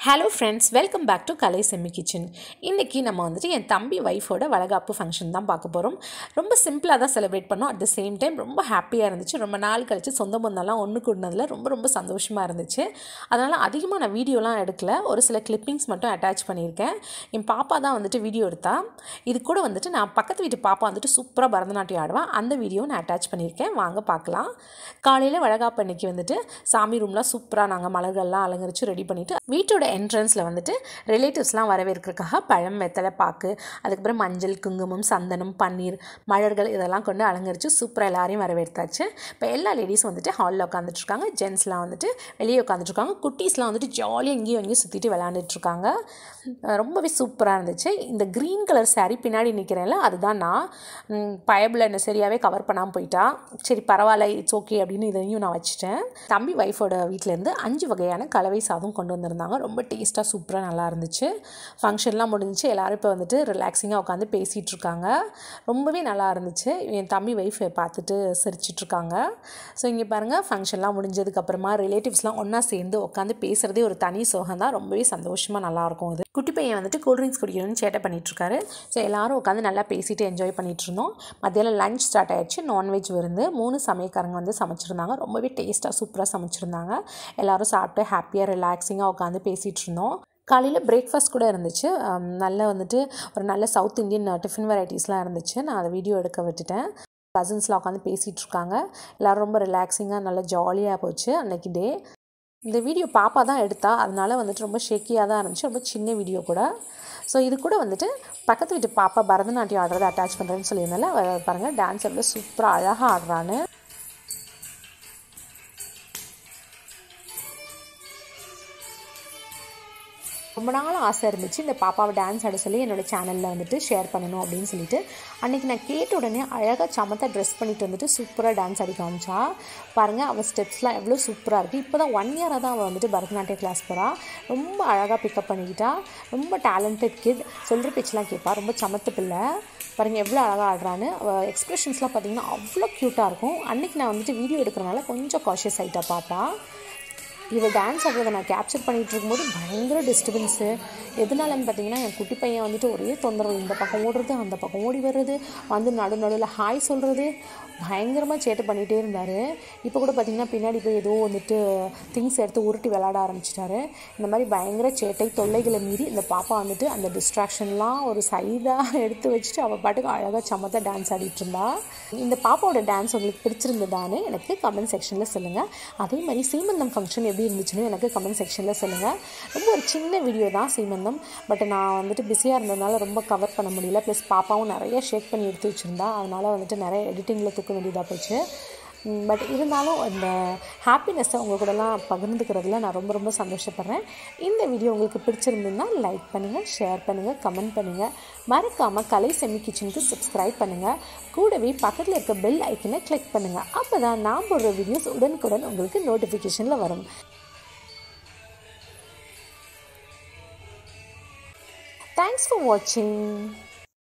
hello friends welcome back to Kalai Semmi kitchen இன்றைக்கி நம்ம வந்துட்டு என் தம்பி ஒய்ஃபோட வளகாப்பு ஃபங்க்ஷன் தான் பார்க்க போகிறோம் ரொம்ப சிம்பிளாக தான் செலிப்ரேட் பண்ணோம் அட் த சேம் டைம் ரொம்ப ஹாப்பியாக இருந்துச்சு ரொம்ப நாள் கழிச்சு சொந்த பந்தம்லாம் ஒன்று கூடினதில் ரொம்ப ரொம்ப சந்தோஷமாக இருந்துச்சு அதனால் அதிகமாக நான் வீடியோலாம் எடுக்கல ஒரு சில கிளிப்பிங்ஸ் மட்டும் அட்டாச் பண்ணியிருக்கேன் என் பாப்பா தான் வந்துட்டு வீடியோ எடுத்தா இது கூட வந்துட்டு நான் பக்கத்து வீட்டு பாப்பா வந்துட்டு சூப்பராக பரதநாட்டியம் ஆடுவேன் அந்த வீடியோ நான் அட்டாச் பண்ணியிருக்கேன் வாங்க பார்க்கலாம் காலையில் வளகாப்பு அன்னைக்கு வந்துட்டு சாமி ரூம்லாம் சூப்பராக நாங்கள் மலர்கள்லாம் அலங்கரித்து ரெடி பண்ணிவிட்டு வீட்டோட என்ட்ரன்ஸில் வந்துட்டு ரிலேட்டிவ்ஸ்லாம் வரவேற்கிறதுக்காக பழம் வெத்தலை பாக்கு அதுக்கப்புறம் மஞ்சள் குங்குமம் சந்தனம் பன்னீர் மலர்கள் இதெல்லாம் கொண்டு அலங்கரித்து சூப்பராக எல்லாரையும் வரவேற்றாச்சு இப்போ எல்லா லேடிஸும் வந்துட்டு ஹாலில் உட்காந்துட்ருக்காங்க ஜென்ஸ்லாம் வந்துட்டு வெளியே உட்காந்துட்ருக்காங்க குட்டீஸ்லாம் வந்துட்டு ஜாலியாக இங்கேயும் இங்கேயும் சுற்றிட்டு விளாண்டுட்ருக்காங்க ரொம்பவே சூப்பராக இருந்துச்சு இந்த க்ரீன் கலர் saree பின்னாடி நிற்கிறேன்ல அதுதான் நான் பயபில் என்ன சரியாகவே கவர் பண்ணாமல் போயிட்டா சரி பரவாயில்ல இட்ஸ் ஓகே அப்படின்னு இதையும் நான் வச்சுட்டேன் தம்பி ஒய்ஃபோட வீட்டிலேருந்து அஞ்சு வகையான கலவை சாதம் கொண்டு வந்திருந்தாங்க ரொம்ப டேஸ்ட்டாக சூப்பராக நல்லா இருந்துச்சு ஃபங்க்ஷன்லாம் முடிஞ்சிச்சு எல்லோரும் இப்போ வந்துட்டு ரிலாக்ஸிங்காக உட்காந்து பேசிகிட்டு இருக்காங்க ரொம்பவே நல்லா இருந்துச்சு என் தம்பி ஒய்ஃப் பார்த்துட்டு சிரிச்சிட்ருக்காங்க ஸோ இங்கே பாருங்கள் ஃபங்க்ஷன்லாம் முடிஞ்சதுக்கப்புறமா ரிலேட்டிவ்ஸ்லாம் ஒன்றா சேர்ந்து உட்காந்து பேசுகிறதே ஒரு தனி சோகம் தான் ரொம்பவே சந்தோஷமாக நல்லாயிருக்கும் இது குட்டி பையன் வந்துட்டு கூல்ட்ரிங்க்ஸ் குடிக்கணும்னு சேட்டை பண்ணிகிட்ருக்காரு ஸோ எல்லோரும் உட்காந்து நல்லா பேசிட்டு என்ஜாய் பண்ணிகிட்டு இருந்தோம் மத்தியானம் லஞ்ச் ஸ்டார்ட் ஆயிடுச்சு நான்வெஜ் விருந்து மூணு சமையக்காரங்க வந்து சமைச்சிருந்தாங்க ரொம்பவே டேஸ்ட்டாக சூப்பராக சமைச்சிருந்தாங்க எல்லோரும் சாப்பிட்டு ஹாப்பியாக ரிலாக்ஸிங்காக உட்காந்து பேசிகிட்டு இருந்தோம் காலையில் பிரேக்ஃபாஸ்ட் கூட இருந்துச்சு அம், நல்ல வந்துட்டு ஒரு நல்ல சவுத் இந்தியன் டிஃபன் வெரைட்டிஸ்லாம் இருந்துச்சு நான் அதை வீடியோ எடுக்க விட்டுட்டேன் கசின்ஸ்லாம் உட்காந்து பேசிகிட்டு இருக்காங்க எல்லோரும் ரொம்ப ரிலாக்ஸிங்காக நல்லா ஜாலியாக போச்சு அன்னைக்கு டே இந்த வீடியோ பாப்பா தான் எடுத்தா அதனால வந்துட்டு ரொம்ப ஷேக்கியாக தான் இருந்துச்சு ரொம்ப சின்ன வீடியோ கூட ஸோ இது கூட வந்துட்டு பக்கத்து வீட்டு பாப்பா பரதநாட்டியம் ஆடுறதை அட்டாச் பண்ணுறேன்னு சொல்லியிருந்தால அவ பாருங்கள் டான்ஸ் எவ்வளோ சூப்பராக அழகாக ஆடுறான்னு ரொம்ப நாள் ஆசை இருந்துச்சு இந்த பாப்பாவை டான்ஸ் ஆட சொல்லி என்னோடய சேனலில் வந்துட்டு ஷேர் பண்ணணும் அப்படின்னு சொல்லிட்டு அன்றைக்கி நான் கேட்ட உடனே அழகாக சமத்தாக ட்ரெஸ் பண்ணிட்டு வந்துட்டு சூப்பராக டான்ஸ் ஆடி காமிச்சா பாருங்கள் அவள் ஸ்டெப்ஸ்லாம் எவ்வளோ சூப்பராக இருக்குது இப்போ தான் ஒன் இயராக தான் அவள் வந்துட்டு பரதநாட்டிய கிளாஸ் போகிறா ரொம்ப அழகாக பிக்கப் பண்ணிக்கிட்டா ரொம்ப டேலண்டட் கிட் சொல்கிற பேச்செலாம் கேட்பா ரொம்ப சமத்து பிள்ளை பாருங்கள் எவ்வளோ அழகாக ஆடுறான்னு அவள் எக்ஸ்ப்ரெஷன்ஸ்லாம் பார்த்தீங்கன்னா அவ்வளோ க்யூட்டாக இருக்கும் அன்றைக்கி நான் வந்துட்டு வீடியோ எடுக்கிறனால கொஞ்சம் காஷியஸ் ஆகிட்டா பாப்பா இவள் டான்ஸ் ஆடுறதை நான் கேப்சர் பண்ணிகிட்டு இருக்கும்போது பயங்கர டிஸ்டர்பன்ஸு எதனாலன்னு பார்த்தீங்கன்னா என் குட்டி பையன் வந்துட்டு ஒரே தொந்தரவு இந்த பக்கம் ஓடுறது அந்த பக்கம் ஓடி வர்றது வந்து நடு நடுவில் ஹாய் சொல்கிறது பயங்கரமாக சேட்டை பண்ணிகிட்டே இருந்தார் இப்போ கூட பார்த்தீங்கன்னா பின்னாடி போய் ஏதோ வந்துட்டு திங்ஸ் எடுத்து உருட்டி விளாட ஆரம்பிச்சிட்டாரு இந்த மாதிரி பயங்கர சேட்டை தொல்லைகளை மீறி இந்த பாப்பா வந்துட்டு அந்த டிஸ்ட்ராக்ஷன்லாம் ஒரு சைடாக எடுத்து வச்சுட்டு அவள் பாட்டுக்கு அழகாக சமத்தாக டான்ஸ் ஆடிட்டு இருந்தா இந்த பாப்பாவோட டான்ஸ் உங்களுக்கு பிடிச்சிருந்ததான்னு எனக்கு கமெண்ட் செக்ஷனில் சொல்லுங்கள் அதே மாதிரி சீமந்தம் ஃபங்க்ஷன் எப்படி இருந்துச்சுன்னு எனக்கு கமெண்ட் செக்ஷனில் சொல்லுங்கள் ரொம்ப ஒரு சின்ன வீடியோ தான் சீமந்தம் பட் நான் வந்துட்டு பிஸியாக இருந்ததுனால ரொம்ப கவர் பண்ண முடியல ப்ளஸ் பாப்பாவும் நிறைய ஷேக் பண்ணி எடுத்து வச்சுருந்தா அதனால் வந்துட்டு நிறைய எடிட்டிங்கில் தூக்க வேண்டியதாக போச்சு பட் இருந்தாலும் அந்த ஹாப்பினஸ்ஸை உங்கள் கூடலாம் பகிர்ந்துக்கிறதுல நான் ரொம்ப ரொம்ப சந்தோஷப்படுறேன் இந்த வீடியோ உங்களுக்கு பிடிச்சிருந்ததுன்னா லைக் பண்ணுங்கள் ஷேர் பண்ணுங்கள் கமெண்ட் பண்ணுங்கள் மறக்காமல் கலை செமி கிச்சனுக்கு சப்ஸ்கிரைப் பண்ணுங்கள் கூடவே பக்கத்தில் இருக்க பெல் ஐக்கனை கிளிக் பண்ணுங்கள் அப்போ தான் நான் போடுற வீடியோஸ் உடனுக்குடன் உங்களுக்கு நோட்டிஃபிகேஷனில் வரும் தேங்க்ஸ் ஃபார் வாட்சிங்